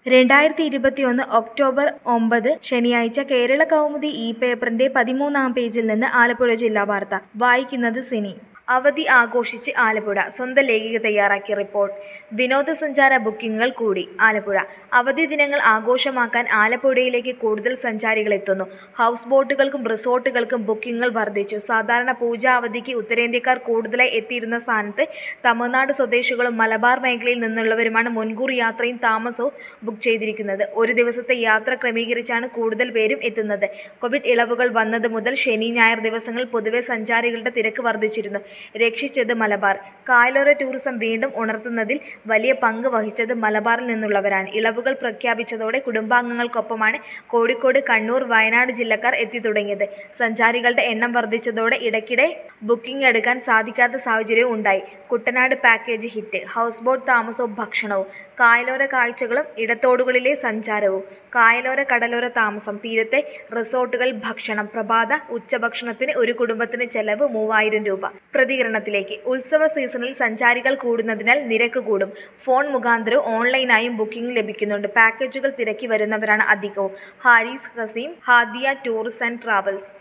രണ്ടായിരത്തി ഇരുപത്തിയൊന്ന് ഒക്ടോബർ ഒമ്പത് ശനിയാഴ്ച കേരള കൗമുദി ഈ പേപ്പറിന്റെ പതിമൂന്നാം പേജിൽ നിന്ന് ആലപ്പുഴ ജില്ലാ വാർത്ത വായിക്കുന്നത് സിനി അവധി ആഘോഷിച്ച് ആലപ്പുഴ സ്വന്തം ലേഖിക തയ്യാറാക്കിയ റിപ്പോർട്ട് വിനോദസഞ്ചാര ബുക്കിംഗുകൾ കൂടി ആലപ്പുഴ അവധി ദിനങ്ങൾ ആഘോഷമാക്കാൻ ആലപ്പുഴയിലേക്ക് കൂടുതൽ സഞ്ചാരികൾ എത്തുന്നു ഹൗസ് ബോട്ടുകൾക്കും റിസോർട്ടുകൾക്കും ബുക്കിംഗുകൾ വർദ്ധിച്ചു സാധാരണ പൂജാ അവധിക്ക് ഉത്തരേന്ത്യക്കാർ കൂടുതലായി എത്തിയിരുന്ന സ്ഥാനത്ത് തമിഴ്നാട് സ്വദേശികളും മലബാർ മേഖലയിൽ നിന്നുള്ളവരുമാണ് മുൻകൂർ യാത്രയും താമസവും ബുക്ക് ചെയ്തിരിക്കുന്നത് ഒരു ദിവസത്തെ യാത്ര ക്രമീകരിച്ചാണ് കൂടുതൽ പേരും എത്തുന്നത് കോവിഡ് ഇളവുകൾ വന്നത് മുതൽ ശനി ഞായർ ദിവസങ്ങളിൽ പൊതുവെ സഞ്ചാരികളുടെ തിരക്ക് വർദ്ധിച്ചിരുന്നു രക്ഷിച്ചത് മലബാർ കായലോര ടൂറിസം വീണ്ടും ഉണർത്തുന്നതിൽ വലിയ പങ്ക് വഹിച്ചത് മലബാറിൽ നിന്നുള്ളവരാണ് ഇളവുകൾ പ്രഖ്യാപിച്ചതോടെ കുടുംബാംഗങ്ങൾക്കൊപ്പമാണ് കോഴിക്കോട് കണ്ണൂർ വയനാട് ജില്ലക്കാർ എത്തി തുടങ്ങിയത് സഞ്ചാരികളുടെ എണ്ണം വർദ്ധിച്ചതോടെ ഇടയ്ക്കിടെ ബുക്കിംഗ് എടുക്കാൻ സാധിക്കാത്ത സാഹചര്യവും ഉണ്ടായി Kuttanad package hit houseboat താമസവും ഭക്ഷണവും കായലോര കാഴ്ചകളും ഇടത്തോടുകളിലെ സഞ്ചാരവും കായലോര കടലോര താമസം തീരത്തെ റിസോർട്ടുകൾ ഭക്ഷണം പ്രഭാത ഉച്ചഭക്ഷണത്തിന് ഒരു കുടുംബത്തിന് ചെലവ് മൂവായിരം രൂപ പ്രതികരണത്തിലേക്ക് ഉത്സവ സീസണിൽ സഞ്ചാരികൾ കൂടുന്നതിനാൽ നിരക്ക് കൂടും ഫോൺ മുഖാന്തരവും ഓൺലൈനായും ബുക്കിംഗ് ലഭിക്കുന്നുണ്ട് പാക്കേജുകൾ തിരക്കി വരുന്നവരാണ് അധികവും Haris Haseem Hadiya tourist and travels